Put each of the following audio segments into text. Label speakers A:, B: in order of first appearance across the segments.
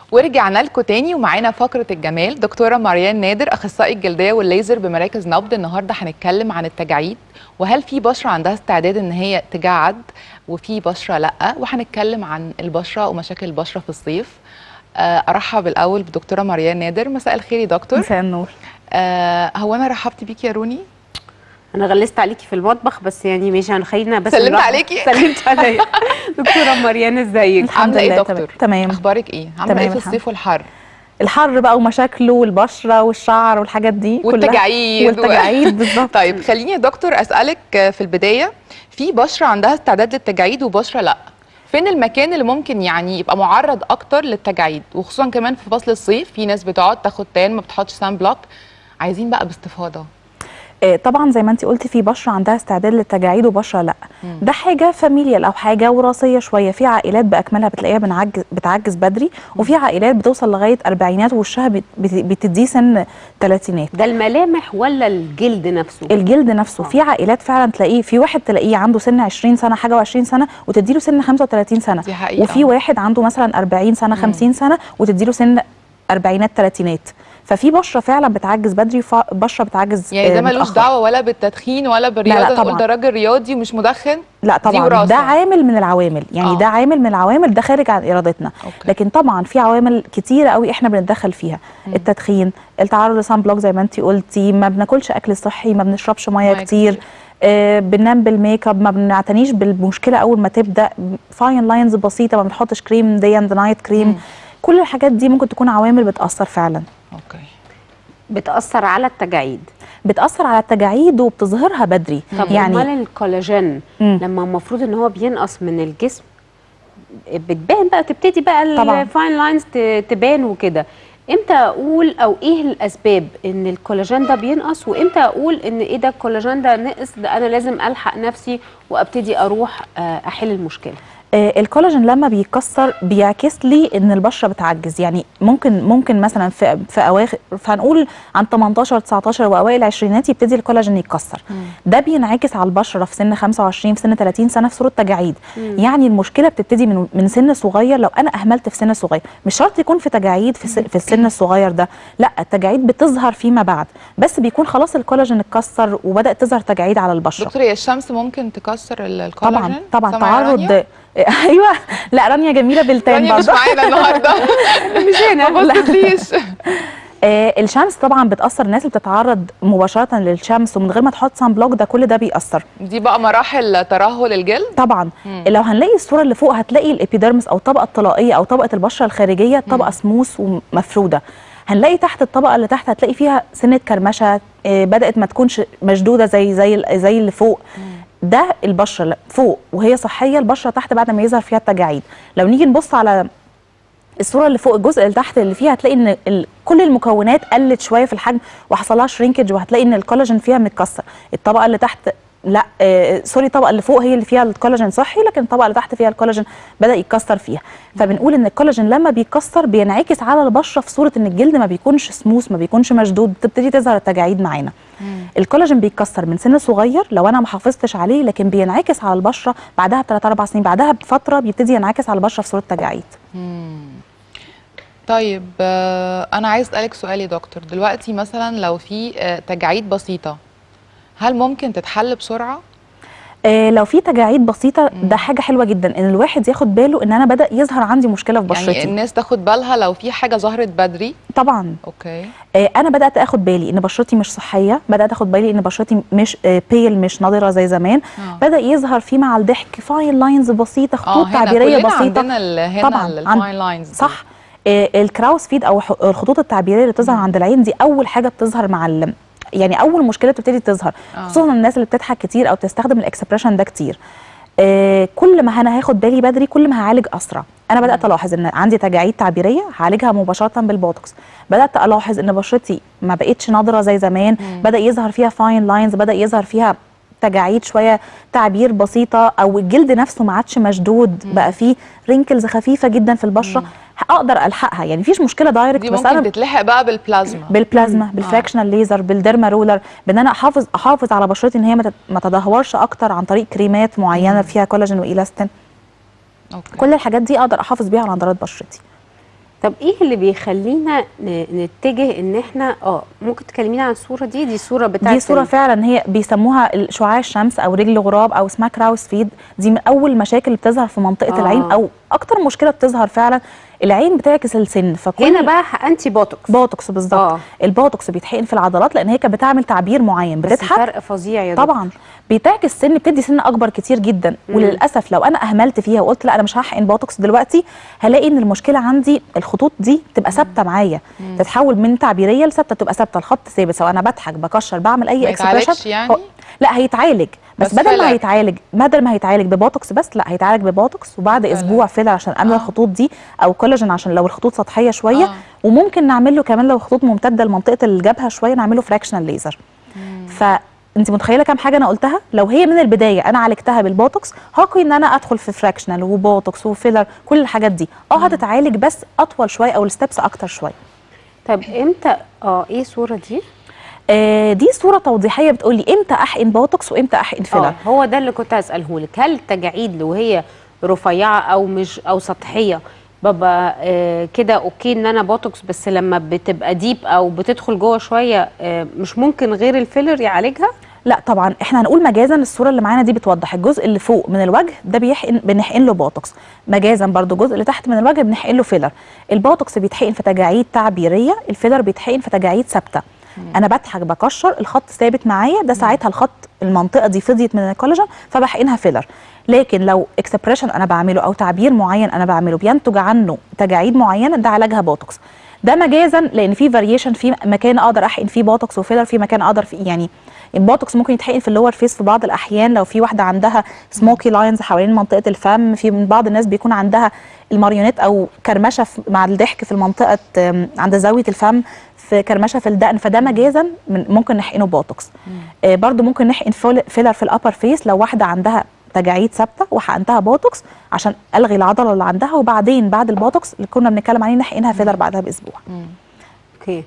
A: ورجعنا لكم تاني ومعانا فقرة الجمال دكتورة مريان نادر أخصائي الجلدية والليزر بمراكز نبض النهاردة هنتكلم عن التجاعيد وهل في بشرة عندها استعداد إن هي تجعد وفي بشرة لأ وهنتكلم عن البشرة ومشاكل البشرة في الصيف آه، أرحب الأول بدكتورة مريان نادر مساء الخير يا دكتور
B: مساء النور
A: آه، هو أنا رحبت بيكي يا روني
C: انا غلست عليكي في المطبخ بس يعني ماشي هنخلينا بس
A: سلمت
C: نروح-
A: عليكي؟
C: سلمت عليا دكتوره مريان ازيك
B: الحمد
A: عاملة إيه
B: لله
A: دكتور؟
B: تمام- تمام
A: أخبارك إيه؟ عاملة
B: تمام
A: إيه في
B: الحمد.
A: الصيف والحر؟
B: الحر بقى ومشاكله والبشره والشعر والحاجات دي كلها.
A: والتجاعيد و-
B: والتجاعيد بالظبط
A: طيب خليني يا دكتور اسالك في البدايه في بشره عندها استعداد للتجاعيد وبشره لا فين المكان اللي ممكن يعني يبقى معرض اكتر للتجاعيد وخصوصا كمان في فصل الصيف في ناس بتقعد تاخد تان ما بتحطش سان بلوك عايزين بقى باستفاضه
B: آه، طبعا زي ما انت قلتي في بشره عندها استعداد للتجاعيد وبشره لا
A: مم.
B: ده حاجه فاميليال او حاجه وراثيه شويه في عائلات باكملها بتلاقيها بنعجز بتعجز بدري وفي عائلات بتوصل لغايه اربعينات وشها بت- بت- بتديه سن ثلاثينات
C: ده الملامح ولا الجلد نفسه
B: الجلد نفسه في عائلات فعلا تلاقيه في واحد تلاقيه عنده سن 20 سنه حاجه و20 سنه وتديله سن 35 سنه
A: دي حقيقة.
B: وفي واحد عنده مثلا 40 سنه 50 سنه وتديله سن اربعينات ثلاثينات ففي بشره فعلا بتعجز بدري وبشره بتعجز
A: يعني ده
B: آه،
A: ملوش
B: متأخر.
A: دعوه ولا بالتدخين ولا بالرياضه
B: لا،
A: نقول
B: طبعاً.
A: ده راجل رياضي ومش مدخن
B: لا
A: دي
B: طبعا
A: وراثة.
B: ده عامل من العوامل يعني
A: آه.
B: ده عامل من العوامل ده خارج عن ارادتنا
A: أوكي.
B: لكن طبعا في عوامل كتيره قوي احنا بنتدخل فيها التدخين التعرض لسان بلوك زي ما انت قلتي ما بناكلش اكل صحي ما بنشربش ميه
A: مية
B: كتير
A: كتير.
B: آه بننام بالميك اب ما بنعتنيش بالمشكله اول ما تبدا فاين لاينز بسيطه ما بنحطش كريم دي اند نايت كريم
A: مم.
B: كل الحاجات دي ممكن تكون عوامل بتاثر فعلا
A: اوكي
C: بتاثر على التجاعيد
B: بتاثر على التجاعيد وبتظهرها بدري
C: طب
B: يعني
C: امال الكولاجين
B: مم.
C: لما المفروض ان هو بينقص من الجسم بتبان بقى تبتدي بقى
B: طبعاً.
C: الفاين لاينز تبان وكده امتى اقول او ايه الاسباب ان الكولاجين ده بينقص وامتى اقول ان ايه ده الكولاجين ده نقص ده انا لازم الحق نفسي وابتدي اروح آه، احل المشكله
B: آه، الكولاجين لما بيتكسر بيعكس لي ان البشره بتعجز يعني ممكن ممكن مثلا في في اواخر فهنقول عن 18 19 واوائل العشرينات يبتدي الكولاجين يتكسر ده بينعكس على البشره في سن 25 في سن 30 سنه في صوره تجاعيد يعني المشكله بتبتدي من من سن صغير لو انا اهملت في سن صغير مش شرط يكون في تجاعيد في, س- في السن الصغير ده لا التجاعيد بتظهر فيما بعد بس بيكون خلاص الكولاجين اتكسر وبدات تظهر تجاعيد على البشره
A: دكتور هي الشمس ممكن تكسر ال- الكولاجين
B: طبعا طبعا
A: سامعة يا رانيا؟
B: تعرض ايوه لا رانيا جميله بالتان
A: رانيا مش
B: برضه
A: معانا النهارده
C: مش هنا
A: ما بصيتيش
B: آه الشمس طبعا بتاثر الناس اللي بتتعرض مباشره للشمس ومن غير ما تحط سان بلوك ده كل ده بيأثر
A: دي بقى مراحل ترهل الجلد
B: طبعا
A: مم.
B: لو هنلاقي الصوره اللي فوق هتلاقي الابيديرمس او الطبقه الطلائيه او طبقه البشره الخارجيه طبقه سموث ومفروده هنلاقي تحت الطبقه اللي تحت هتلاقي فيها سنه كرمشه آه بدات ما تكونش مشدوده زي زي زي اللي فوق ده البشره لا، فوق وهي صحيه البشره تحت بعد ما يظهر فيها التجاعيد لو نيجي نبص على الصوره اللي فوق الجزء اللي تحت اللي فيها هتلاقي ان ال- كل المكونات قلت شويه في الحجم وحصل لها شرينكج وهتلاقي ان الكولاجين فيها متكسر الطبقه اللي تحت لا آه سوري الطبقه اللي فوق هي اللي فيها الكولاجين صحي لكن الطبقه اللي تحت فيها الكولاجين بدا يتكسر فيها فبنقول ان الكولاجين لما بيتكسر بينعكس على البشره في صوره ان الجلد ما بيكونش سموث ما بيكونش مشدود بتبتدي تظهر التجاعيد معانا الكولاجين بيتكسر من سن صغير لو انا ما حافظتش عليه لكن بينعكس على البشره بعدها بثلاث اربع سنين بعدها بفتره بيبتدي ينعكس على البشره في صوره تجاعيد
A: طيب آه، انا عايز اسالك سؤال يا دكتور دلوقتي مثلا لو في آه، تجاعيد بسيطه هل ممكن تتحل بسرعه
B: آه لو في تجاعيد بسيطه ده حاجه حلوه جدا ان الواحد ياخد باله ان انا بدا يظهر عندي مشكله في بشرتي
A: يعني الناس تاخد بالها لو في حاجه ظهرت بدري
B: طبعا
A: اوكي
B: آه انا بدات اخد بالي ان بشرتي مش صحيه بدات اخد بالي ان بشرتي مش آه بيل مش نضره زي زمان
A: آه.
B: بدا يظهر فيه مع الضحك فاين لاينز بسيطه خطوط
A: هنا
B: تعبيريه
A: كلنا
B: بسيطه
A: عندنا ال- هنا
B: طبعا
A: الفاين لاينز
B: صح آه الكراوس فيد او ح- الخطوط التعبيريه اللي بتظهر عند العين دي اول حاجه بتظهر مع ال يعني اول مشكله بتبتدي تظهر
A: آه.
B: خصوصا الناس اللي بتضحك كتير او تستخدم الاكسبريشن ده كتير آه كل ما انا هاخد بالي بدري كل ما هعالج اسرع انا بدات الاحظ ان عندي تجاعيد تعبيريه هعالجها مباشره بالبوتوكس بدات الاحظ ان بشرتي ما بقتش نضره زي زمان بدا يظهر فيها فاين لاينز بدا يظهر فيها تجاعيد شويه تعبير بسيطه او الجلد نفسه ما عادش مشدود بقى فيه رينكلز خفيفه جدا في البشره اقدر الحقها يعني مفيش مشكله دايركت
A: دي
B: بس
A: ممكن
B: انا
A: تتلحق بقى بالبلازما
B: بالبلازما بالفراكشنال ليزر بالديرما رولر بان انا احافظ احافظ على بشرتي ان هي ما تت- ما تدهورش اكتر عن طريق كريمات معينه فيها كولاجين وايلاستين
A: اوكي
B: كل الحاجات دي اقدر احافظ بيها على نضارات بشرتي
C: طب ايه اللي بيخلينا ن- نتجه ان احنا اه ممكن تكلمينا عن الصوره دي دي صوره بتاعت
B: دي صوره
C: ال-
B: فعلا هي بيسموها شعاع الشمس او رجل غراب او اسمها كراوس فيد دي من اول المشاكل اللي بتظهر في منطقه
C: آه.
B: العين او اكتر مشكله بتظهر فعلا العين بتعكس السن فكل
C: هنا بقى انتي بوتوكس
B: بوتوكس بالظبط
C: آه.
B: البوتوكس بيتحقن في العضلات لان هي كانت بتعمل تعبير معين
C: بس
B: بتضحك
C: فرق فظيع يا دكتور.
B: طبعا بتعكس سن بتدي سن اكبر كتير جدا وللاسف لو انا اهملت فيها وقلت لا انا مش هحقن بوتوكس دلوقتي هلاقي ان المشكله عندي الخطوط دي تبقى ثابته معايا تتحول من تعبيريه لثابته تبقى ثابته الخط ثابت سواء انا بضحك بكشر بعمل
A: ما
B: اي
A: يتعالجش
B: اكسبريشن
A: يعني؟
B: لا هيتعالج بس,
A: بس
B: بدل
A: فيلر.
B: ما هيتعالج بدل ما هيتعالج ببوتوكس بس لا هيتعالج ببوتوكس وبعد
A: فيلر.
B: اسبوع فيلر عشان املى
A: آه.
B: الخطوط دي او كولاجين عشان لو الخطوط سطحيه شويه
A: آه.
B: وممكن نعمل له كمان لو خطوط ممتده لمنطقه الجبهه شويه نعمله فراكشنال ليزر فانت متخيله كام حاجه انا قلتها لو هي من البدايه انا عالجتها بالبوتوكس هاقي ان انا ادخل في فراكشنال وبوتوكس وفيلر كل الحاجات دي اه هتتعالج بس اطول شويه او الستبس اكتر شويه
C: طب امتى اه ايه الصوره دي
B: آه دي صوره توضيحيه بتقول لي امتى احقن بوتوكس وامتى احقن فيلر
C: اه هو ده اللي كنت هساله لك هل التجاعيد لو هي رفيعه او مش او سطحيه ببقى آه كده اوكي ان انا بوتوكس بس لما بتبقى ديب او بتدخل جوه شويه آه مش ممكن غير الفيلر يعالجها
B: لا طبعا احنا هنقول مجازا الصوره اللي معانا دي بتوضح الجزء اللي فوق من الوجه ده بيحقن بنحقن له بوتوكس مجازا برضو الجزء اللي تحت من الوجه بنحقن له فيلر البوتوكس بيتحقن في تجاعيد تعبيريه الفيلر بيتحقن في تجاعيد ثابته انا بضحك بكشر الخط ثابت معايا ده ساعتها الخط المنطقه دي فضيت من الكولاجين فبحقنها فيلر لكن لو اكسبريشن انا بعمله او تعبير معين انا بعمله بينتج عنه تجاعيد معينه ده علاجها بوتوكس ده مجازا لان في فاريشن في مكان اقدر احقن فيه بوتوكس وفيلر في مكان اقدر فيه يعني البوتوكس ممكن يتحقن في اللور فيس في بعض الاحيان لو في واحده عندها سموكي لاينز حوالين منطقه الفم في من بعض الناس بيكون عندها الماريونيت او كرمشه في- مع الضحك في المنطقه آم، عند زاويه الفم في كرمشه في الدقن فده مجازا من ممكن نحقنه بوتوكس آه برضو ممكن نحقن فول- فيلر في الابر فيس لو واحده عندها تجاعيد ثابته وحقنتها بوتوكس عشان الغي العضله اللي عندها وبعدين بعد البوتوكس اللي كنا بنتكلم عليه نحقنها فيلر بعدها باسبوع
C: اوكي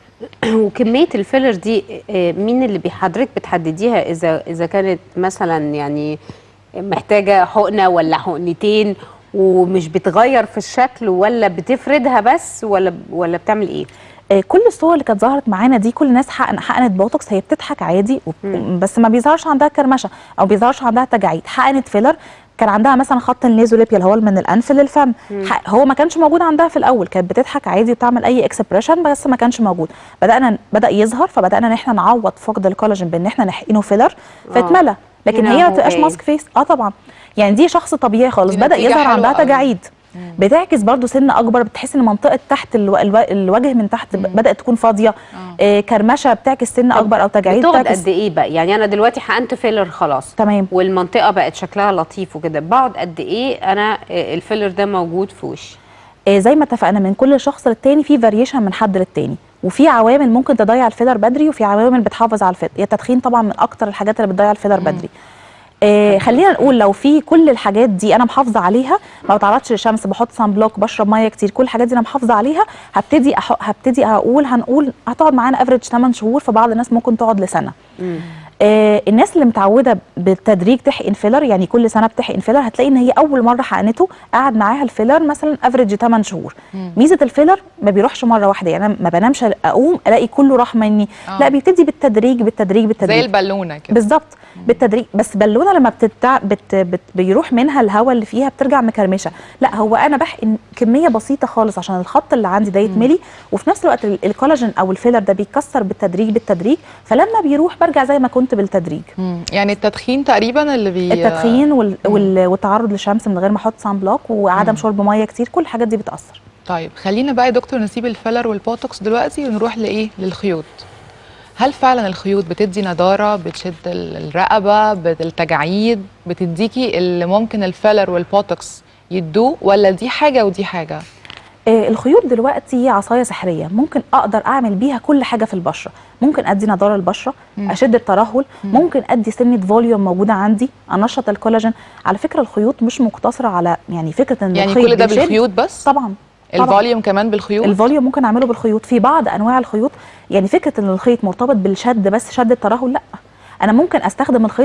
C: وكميه الفيلر دي آه، مين اللي بي- حضرتك بتحدديها اذا اذا كانت مثلا يعني محتاجه حقنه ولا حقنتين ومش بتغير في الشكل ولا بتفردها بس ولا ولا بتعمل ايه
B: آه، كل الصور اللي كانت ظهرت معانا دي كل الناس حقن حقنت بوتوكس هي بتضحك عادي وب- بس ما بيظهرش عندها كرمشه او بيظهرش عندها تجاعيد حقنت فيلر كان عندها مثلا خط النيزوليبيا اللي هو من الانف للفم ح- هو ما كانش موجود عندها في الاول كانت بتضحك عادي وبتعمل اي اكسبريشن بس ما كانش موجود بدانا بدا يظهر فبدانا ان احنا نعوض فقد الكولاجين بان احنا نحقنه فيلر فاتملى لكن
C: هنا
B: هي ما
C: هو
B: بتبقاش
C: جاي.
B: ماسك فيس اه طبعا يعني دي شخص طبيعي خالص
A: دي
B: بدا
A: نتيجة
B: يظهر
A: حلوة
B: عندها
A: قوي.
B: تجاعيد بتعكس برضو سن اكبر بتحس ان منطقه تحت الو... الو... الوجه من تحت بدات تكون فاضيه آه كرمشه بتعكس سن اكبر او تجاعيد
C: بتقعد
B: بتعكس
C: قد ايه بقى يعني انا دلوقتي حقنت فيلر خلاص
B: تمام
C: والمنطقه بقت شكلها لطيف وكده بقعد قد ايه انا آه، الفيلر ده موجود في وشي
B: آه زي ما اتفقنا من كل شخص للتاني في فاريشن من حد للتاني وفي عوامل ممكن تضيع الفيلر بدري وفي عوامل بتحافظ على الفيلر التدخين طبعا من اكتر الحاجات اللي بتضيع الفيلر بدري آه خلينا نقول لو في كل الحاجات دي انا محافظه عليها ما بتعرضش للشمس بحط سان بلوك بشرب ميه كتير كل الحاجات دي انا محافظه عليها هبتدي أح... هبتدي اقول هنقول هتقعد معانا افريج 8 شهور فبعض الناس ممكن تقعد لسنه آه الناس اللي متعوده بالتدريج تحقن فيلر يعني كل سنه بتحقن فيلر هتلاقي ان هي اول مره حقنته قعد معاها الفيلر مثلا افريج 8 شهور ميزه الفيلر ما بيروحش مره واحده يعني انا ما بنامش اقوم الاقي كله راح مني
A: آه.
B: لا بيبتدي بالتدريج بالتدريج
A: زي
B: بالتدريج
A: البالونه كده
B: بالظبط بالتدريج بس بالونه لما بتتع... بت... بت... بيروح منها الهواء اللي فيها بترجع مكرمشه لا هو انا بحقن كميه بسيطه خالص عشان الخط اللي عندي ده يتملي وفي نفس الوقت ال- الكولاجين او الفيلر ده بيتكسر بالتدريج بالتدريج فلما بيروح برجع زي ما كنت بالتدريج
A: مم. يعني التدخين تقريبا اللي بي
B: التدخين وال... وال... والتعرض للشمس من غير ما احط سان بلوك وعدم شرب ميه كتير كل الحاجات دي بتاثر
A: طيب خلينا بقى يا دكتور نسيب الفيلر والبوتوكس دلوقتي ونروح لايه للخيوط هل فعلا الخيوط بتدي نضاره بتشد ال- الرقبه بالتجاعيد بتديكي اللي ممكن الفيلر والبوتوكس يدوه ولا دي حاجه ودي حاجه
B: آه، الخيوط دلوقتي عصايه سحريه ممكن اقدر اعمل بيها كل حاجه في البشره ممكن ادي نضاره البشره اشد الترهل ممكن ادي سنه فوليوم موجوده عندي انشط الكولاجين على فكره الخيوط مش مقتصره على يعني فكره ان
A: يعني
B: الخيط
A: كل ده
B: بيشد.
A: بالخيوط بس
B: طبعا طبعا
A: الفوليوم كمان بالخيوط
B: الفوليوم ممكن اعمله بالخيوط في بعض انواع الخيوط يعني فكره ان الخيط مرتبط بالشد بس شد الترهل لا انا ممكن استخدم الخيط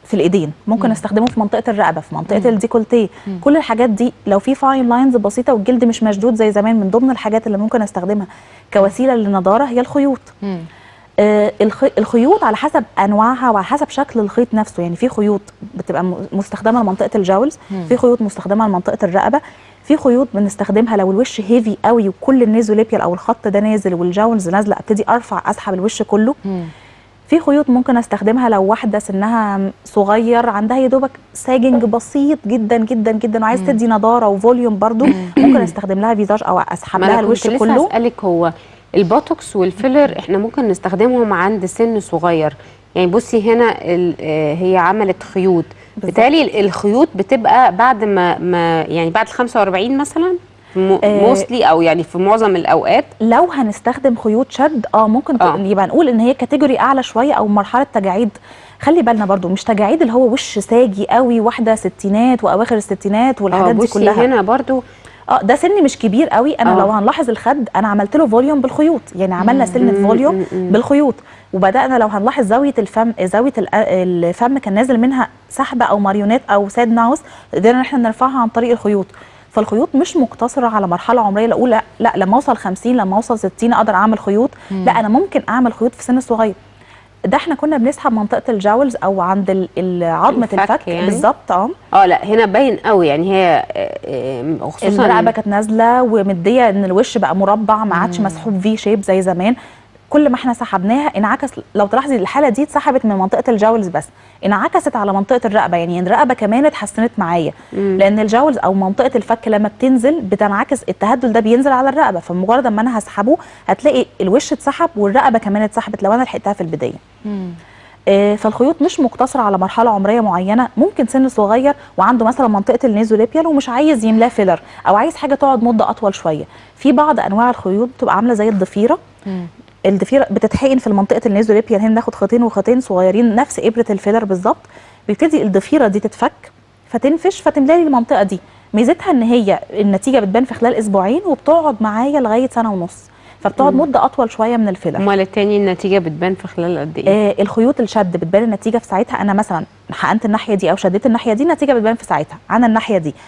B: في الايدين ممكن استخدمه في منطقه الرقبه في منطقه الديكولتيه كل الحاجات دي لو في فاين لاينز بسيطه والجلد مش مشدود زي زمان من ضمن الحاجات اللي ممكن استخدمها كوسيله للنضاره هي الخيوط
A: مم.
B: آه، الخي- الخيوط على حسب انواعها وعلى حسب شكل الخيط نفسه يعني في خيوط بتبقى م- مستخدمه لمنطقه الجولز في خيوط مستخدمه لمنطقه الرقبه في خيوط بنستخدمها لو الوش هيفي قوي وكل النيزوليبيال او الخط ده نازل والجولز نازله ابتدي ارفع اسحب الوش كله
A: مم.
B: في خيوط ممكن استخدمها لو واحده سنها صغير عندها يا دوبك ساجنج بسيط جدا جدا جدا وعايز تدي نضاره وفوليوم برضو ممكن استخدم لها فيزاج او اسحب
C: ما
B: لها
C: انا
B: الوش
C: كنت لسه
B: كله
C: اسالك هو البوتوكس والفيلر احنا ممكن نستخدمهم عند سن صغير يعني بصي هنا ال- آه، هي عملت خيوط
B: بالظبط.
C: بالتالي الخيوط بتبقى بعد ما, ما يعني بعد ال 45 مثلا
B: آه.
C: موستلي او يعني في معظم الاوقات
B: لو هنستخدم خيوط شد اه ممكن
C: آه.
B: آه. يبقى نقول ان هي كاتيجوري اعلى شويه او مرحله تجاعيد خلي بالنا برضو مش تجاعيد اللي هو وش ساجي قوي واحده ستينات واواخر الستينات
C: اه
B: والحاجات دي
C: بصي
B: كلها
C: هنا برضو
B: اه ده سن مش كبير قوي انا
C: آه.
B: لو هنلاحظ الخد انا عملت له فوليوم بالخيوط يعني عملنا سنه
C: مم،
B: فوليوم
C: مم، مم.
B: بالخيوط وبدانا لو هنلاحظ زاويه الفم زاويه ال- الفم كان نازل منها سحبه او ماريونات او ساد ماوس قدرنا ان احنا نرفعها عن طريق الخيوط فالخيوط مش مقتصره على مرحله عمريه لا اقول لا, لا لما اوصل 50 لما اوصل 60 اقدر اعمل خيوط لا انا ممكن اعمل خيوط في سن صغير ده احنا كنا بنسحب منطقه الجاولز او عند ال- ال- عظمه
C: الفك
B: الفك
C: يعني؟
B: بالظبط اه
C: اه لا هنا باين قوي يعني هي آه، آه، خصوصا
B: الرقبه كانت نازله ومديه ان الوش بقى مربع ما عادش مسحوب في شيب زي زمان كل ما احنا سحبناها انعكس لو تلاحظي الحاله دي اتسحبت من منطقه الجاولز بس انعكست على منطقه الرقبه يعني الرقبه كمان اتحسنت معايا لان الجاولز او منطقه الفك لما بتنزل بتنعكس التهدل ده بينزل على الرقبه فمجرد ما انا هسحبه هتلاقي الوش اتسحب والرقبه كمان اتسحبت لو انا لحقتها في البدايه
A: مم.
B: آه، فالخيوط مش مقتصره على مرحله عمريه معينه ممكن سن صغير وعنده مثلا منطقه النيزوليبيال ومش عايز يملاه فيلر او عايز حاجه تقعد مده اطول شويه في بعض انواع الخيوط بتبقى عامله زي الضفيره
A: مم.
B: الضفيره بتتحقن في منطقه النيزوليبيال هنا ناخد خيطين وخيطين صغيرين نفس ابره الفيلر بالظبط بيبتدي الضفيره دي تتفك فتنفش فتملالي المنطقه دي ميزتها ان هي النتيجه بتبان في خلال اسبوعين وبتقعد معايا لغايه سنه ونص فبتقعد مده اطول شويه من الفيلر
C: امال التاني النتيجه بتبان في خلال قد ايه؟
B: آه الخيوط الشد بتبان النتيجه في ساعتها انا مثلا حقنت الناحيه دي او شديت الناحيه دي النتيجه بتبان في ساعتها عن الناحيه دي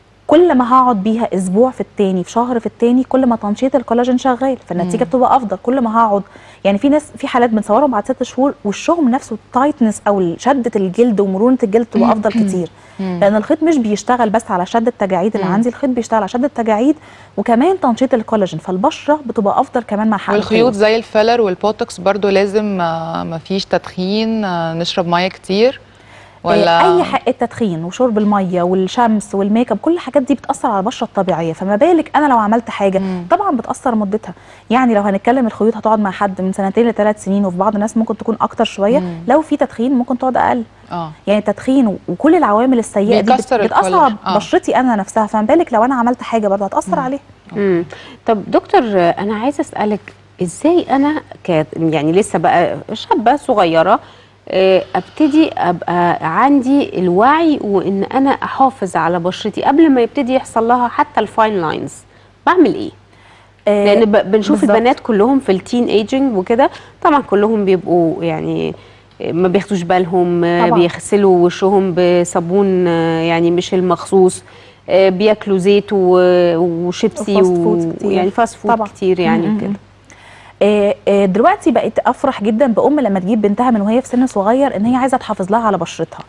B: كل ما هقعد بيها اسبوع في التاني في شهر في التاني كل ما تنشيط الكولاجين شغال فالنتيجه بتبقى افضل كل ما هقعد يعني في ناس في حالات بنصورهم بعد ست شهور وشهم نفسه التايتنس او شده الجلد ومرونه الجلد تبقى افضل كتير لان الخيط مش بيشتغل بس على شد التجاعيد اللي عندي الخيط بيشتغل على شد التجاعيد وكمان تنشيط الكولاجين فالبشره بتبقى افضل كمان مع حقن
A: والخيوط زي الفيلر والبوتوكس برضو لازم آه، مفيش تدخين آه، نشرب ميه كتير ولا
B: اي حق التدخين وشرب الميه والشمس والميك اب كل الحاجات دي بتاثر على البشره الطبيعيه فما بالك انا لو عملت حاجه
A: مم.
B: طبعا بتاثر مدتها يعني لو هنتكلم الخيوط هتقعد مع حد من سنتين لثلاث سنين وفي بعض الناس ممكن تكون اكتر شويه
A: مم.
B: لو في تدخين ممكن تقعد اقل
A: اه
B: يعني التدخين وكل العوامل السيئه دي بت-
A: بيكسر
B: بتاثر
A: الكولاجين.
B: على
A: آه.
B: بشرتي انا نفسها فما بالك لو انا عملت حاجه برضه هتاثر عليها
C: مم. طب دكتور آه، انا عايزه اسالك ازاي انا ك يعني لسه بقى شابه صغيره آه، ابتدي ابقى عندي الوعي وان انا احافظ على بشرتي قبل ما يبتدي يحصل لها حتى الفاين لاينز بعمل ايه
B: آه،
C: لان ب- بنشوف
B: بالظبط.
C: البنات كلهم في التين ايجنج وكده طبعا كلهم بيبقوا يعني ما بياخدوش بالهم آه،
B: طبعاً.
C: بيغسلوا وشهم بصابون آه، يعني مش المخصوص آه، بياكلوا زيت و- وشيبسي
B: وفاست فود كتير.
C: ويعني فاست فود
B: طبعاً.
C: كتير يعني
B: م- م-
C: وكده
B: آه، آه، دلوقتي بقيت افرح جدا بام لما تجيب بنتها من وهي في سن صغير ان هي عايزه تحافظ لها على بشرتها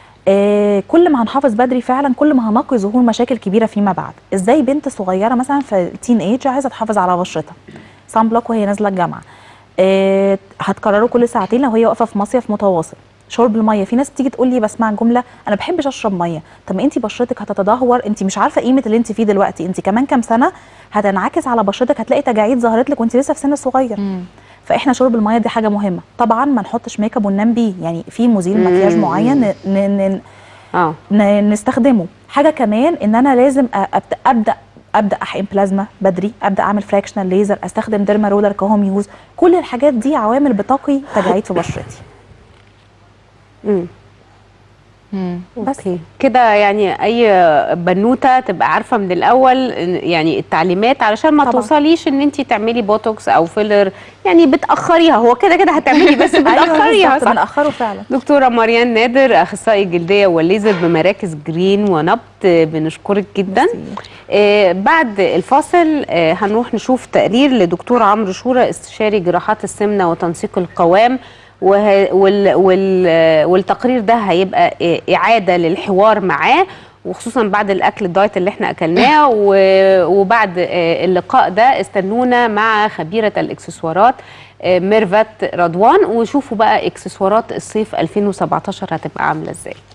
B: آه، كل ما هنحافظ بدري فعلا كل ما هنقي ظهور مشاكل كبيره فيما بعد ازاي بنت صغيره مثلا في التين ايج عايزه تحافظ على بشرتها صن بلوك وهي نازله الجامعه آه، هتكرره كل ساعتين لو هي واقفه في مصيف متواصل شرب الميه في ناس تيجي تقول لي بسمع جمله انا بحبش اشرب ميه طب ما انت بشرتك هتتدهور انت مش عارفه قيمه اللي انت فيه دلوقتي انت كمان كام سنه هتنعكس على بشرتك هتلاقي تجاعيد ظهرت لك وانت لسه في سن صغير
A: مم.
B: فاحنا شرب الميه دي حاجه مهمه طبعا ما نحطش ميك اب وننام بيه يعني في مزيل مكياج
C: مم.
B: معين ن- ن- ن-
C: اه
B: ن- نستخدمه حاجه كمان ان انا لازم أ- ابدا ابدا ابدا احقن بلازما بدري ابدا اعمل فراكشنال ليزر استخدم ديرما رولر كهوم يوز كل الحاجات دي عوامل بتقي تجاعيد في بشرتي
C: مم.
B: بس
C: اوكي كده يعني اي بنوته تبقى عارفه من الاول إن- يعني التعليمات علشان ما
B: طبعاً.
C: توصليش ان انت تعملي بوتوكس او فيلر يعني بتاخريها هو كده كده هتعملي بس بتاخريها
B: بالظبط،
C: صح
B: بنأخره فعلا
C: دكتورة مريان نادر أخصائي الجلدية والليزر بمراكز جرين ونبت آه، بنشكرك جدا آه بعد الفاصل آه هنروح نشوف تقرير لدكتور عمرو شورى استشاري جراحات السمنة وتنسيق القوام وه... وال... وال... آه، والتقرير ده هيبقى آه، إعادة للحوار معاه وخصوصا بعد الاكل الدايت اللي احنا اكلناه و- وبعد آه، اللقاء ده استنونا مع خبيره الاكسسوارات آه، ميرفت رضوان وشوفوا بقى اكسسوارات الصيف 2017 هتبقى عامله ازاي